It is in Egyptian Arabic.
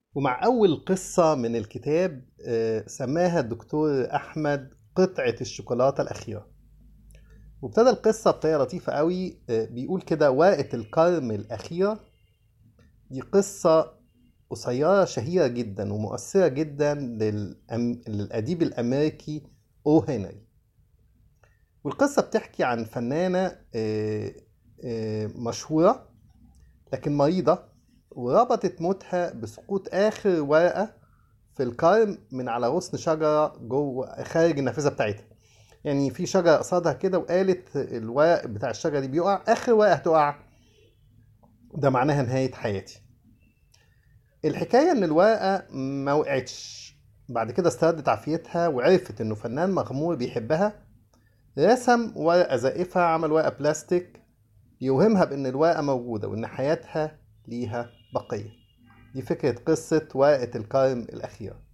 ومع أول قصة من الكتاب آه، سماها الدكتور أحمد قطعة الشوكولاتة الأخيرة وابتدى القصة بطريقة لطيفة قوي آه، بيقول كده ورقة الكرم الأخيرة دي قصة قصيرة شهيرة جدا ومؤثرة جدا للأم... للأديب الأمريكي أو هنري والقصة بتحكي عن فنانة آه، آه، مشهورة لكن مريضة وربطت موتها بسقوط آخر ورقة في الكرم من على غصن شجرة جوه خارج النافذة بتاعتها يعني في شجرة قصادها كده وقالت الورق بتاع الشجرة دي بيقع آخر ورقة هتقع ده معناها نهاية حياتي الحكاية إن الورقة ما وقعتش بعد كده استردت عافيتها وعرفت إنه فنان مغمور بيحبها رسم ورقة زائفة عمل ورقة بلاستيك يوهمها بإن الورقة موجودة وإن حياتها ليها بقية دي فكرة قصة ورقة الكرم الأخيرة